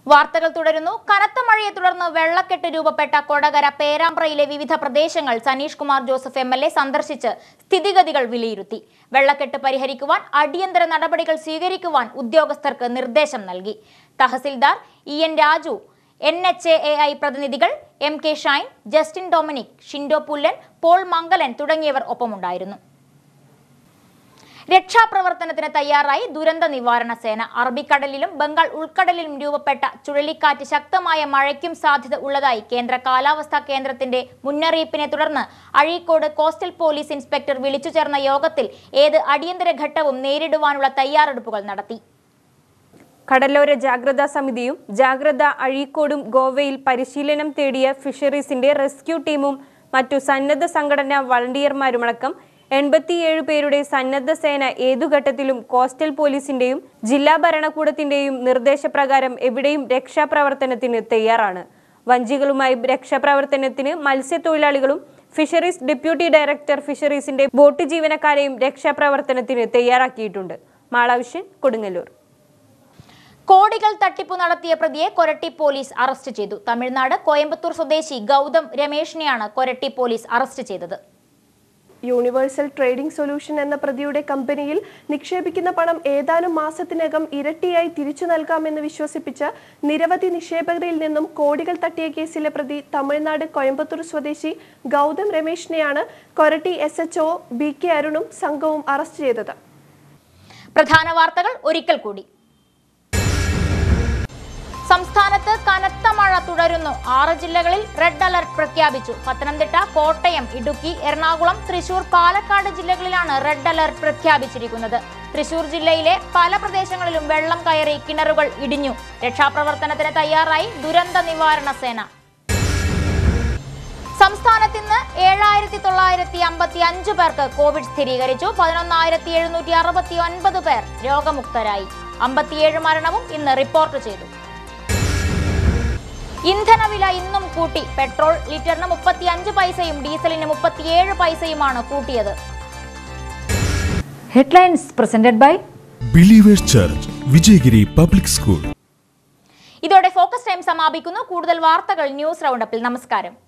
വാർത്തകൾ തുടരുന്നു കനത്ത മഴയെ തുടർന്ന് വെള്ളക്കെട്ട് രൂപപ്പെട്ട കൊടകര പേരാമ്പ്രയിലെ വിവിധ പ്രദേശങ്ങൾ Saneesh Kumar Joseph M L A സന്ദർശിച്ച് സ്ഥിതിഗതികൾ വിലയിരുത്തി വെള്ളക്കെട്ട് പരിഹരിക്കുവാൻ അടിയന്തര നടപടികൾ സ്വീകരിക്കുവാൻ ഉദ്യോഗസ്ഥർക്ക് നിർദ്ദേശം നൽകി tahsildar E N Raju N H A I പ്രതിനിധികൾ എം കെ ഷൈൻ ജസ്റ്റിൻ ഡൊമിനിക് ഷിൻഡോ പുല്ലൻ പോൾ മംഗലൻ തുടങ്ങിയവർ ഒപ്പമുണ്ടായിരുന്നു രക്ഷാപ്രവർത്തനത്തിന് തയ്യാറായി ദുരന്ത നിവാരണ സേന അറബിക്കടലിലും ബംഗാൾ ഉൾക്കടലിലും രൂപപ്പെട്ട ചുഴലിക്കാറ്റ് ശക്തമായ മഴയ്ക്കും സാധ്യത ഉള്ളതായി കേന്ദ്ര കാലാവസ്ഥാ കേന്ദ്രത്തിന്റെ മുന്നറിയിപ്പിനെ തുടർന്ന് അഴീക്കോട് കോസ്റ്റൽ പോലീസ് ഇൻസ്പെക്ടർ വിളിച്ചു ചേർന്ന യോഗത്തിൽ ഏത് അടിയന്തര ഘട്ടവും നേരിടുവാനുള്ള തയ്യാറെടുപ്പുകൾ നടത്തി കടലോര ജാഗ്രതാ സമിതിയും ജാഗ്രത അഴീക്കോടും ഗോവയിൽ പരിശീലനം തേടിയ ഫിഷറീസിന്റെ റെസ്ക്യൂ ടീമും മറ്റു സന്നദ്ധ സംഘടനാ വളണ്ടിയർമാരുമടക്കം എൺപത്തിയേഴ് പേരുടെ സന്നദ്ധ സേന ഏതു ഘട്ടത്തിലും കോസ്റ്റൽ പോലീസിന്റെയും ജില്ലാ ഭരണകൂടത്തിന്റെയും നിർദ്ദേശപ്രകാരം എവിടെയും രക്ഷാപ്രവർത്തനത്തിന് തയ്യാറാണ് വഞ്ചികളുമായി രക്ഷാപ്രവർത്തനത്തിന് മത്സ്യത്തൊഴിലാളികളും ഫിഷറീസ് ഡെപ്യൂട്ടി ഡയറക്ടർ ഫിഷറീസിന്റെ ബോട്ട് ജീവനക്കാരെയും രക്ഷാപ്രവർത്തനത്തിന് തയ്യാറാക്കിയിട്ടുണ്ട് മാളാവിഷ്യൻ കൊടുങ്ങല്ലൂർ കോടികൾ തട്ടിപ്പു നടത്തിയ പ്രതിയെ കൊരട്ടി പോലീസ് അറസ്റ്റ് ചെയ്തു തമിഴ്നാട് കോയമ്പത്തൂർ സ്വദേശി ഗൗതം രമേഷിനെയാണ് കൊരട്ടി പോലീസ് അറസ്റ്റ് ചെയ്തത് യൂണിവേഴ്സൽ ട്രേഡിംഗ് സൊല്യൂഷൻ എന്ന പ്രതിയുടെ കമ്പനിയിൽ നിക്ഷേപിക്കുന്ന പണം ഏതാനും മാസത്തിനകം ഇരട്ടിയായി തിരിച്ചു നൽകാമെന്ന് വിശ്വസിപ്പിച്ച് നിരവധി നിക്ഷേപകരിൽ നിന്നും കോടികൾ തട്ടിയ കേസിലെ പ്രതി തമിഴ്നാട് കോയമ്പത്തൂർ സ്വദേശി ഗൗതം രമേശിനെയാണ് Koratty S H O B K അരുണും സംഘവും അറസ്റ്റ് ചെയ്തത് പ്രധാന വാർത്തകൾ ഒരിക്കൽ കൂടി സംസ്ഥാനത്ത് കനത്ത മഴ തുടരുന്നു ആറ് ജില്ലകളിൽ റെഡ് അലർട്ട് പ്രഖ്യാപിച്ചു പത്തനംതിട്ട കോട്ടയം ഇടുക്കി എറണാകുളം തൃശൂർ പാലക്കാട് ജില്ലകളിലാണ് റെഡ് അലർട്ട് പ്രഖ്യാപിച്ചിരിക്കുന്നത് തൃശൂർ ജില്ലയിലെ പല പ്രദേശങ്ങളിലും വെള്ളം കയറി കിണറുകൾ ഇടിഞ്ഞു രക്ഷാപ്രവർത്തനത്തിന് തയ്യാറായി ദുരന്ത നിവാരണ സേന സംസ്ഥാനത്ത് ഇന്ന് ഏഴായിരത്തി തൊള്ളായിരത്തി അമ്പത്തി അഞ്ച് പേർക്ക് കോവിഡ് സ്ഥിരീകരിച്ചു പതിനൊന്നായിരത്തി എഴുന്നൂറ്റി അറുപത്തി ഒൻപത് പേർ രോഗമുക്തരായി അമ്പത്തിയേഴ് മരണവും ഇന്ന് റിപ്പോർട്ട് ചെയ്തു ഇന്ധനവില ഇന്നും കൂട്ടി പെട്രോൾ ലിറ്ററിന് മുപ്പത്തി അഞ്ച് പൈസയും ഡീസലിന് മുപ്പത്തിയേഴ് പൈസയുമാണ് കൂട്ടിയത് Headlines presented by believers church Vijayagiri public school ഇതോടെ ഫോക്കസ് ടൈം സമാപിക്കുന്നു കൂടുതൽ വാർത്തകൾ ന്യൂസ് റൗണ്ടപ്പിൽ നമസ്കാരം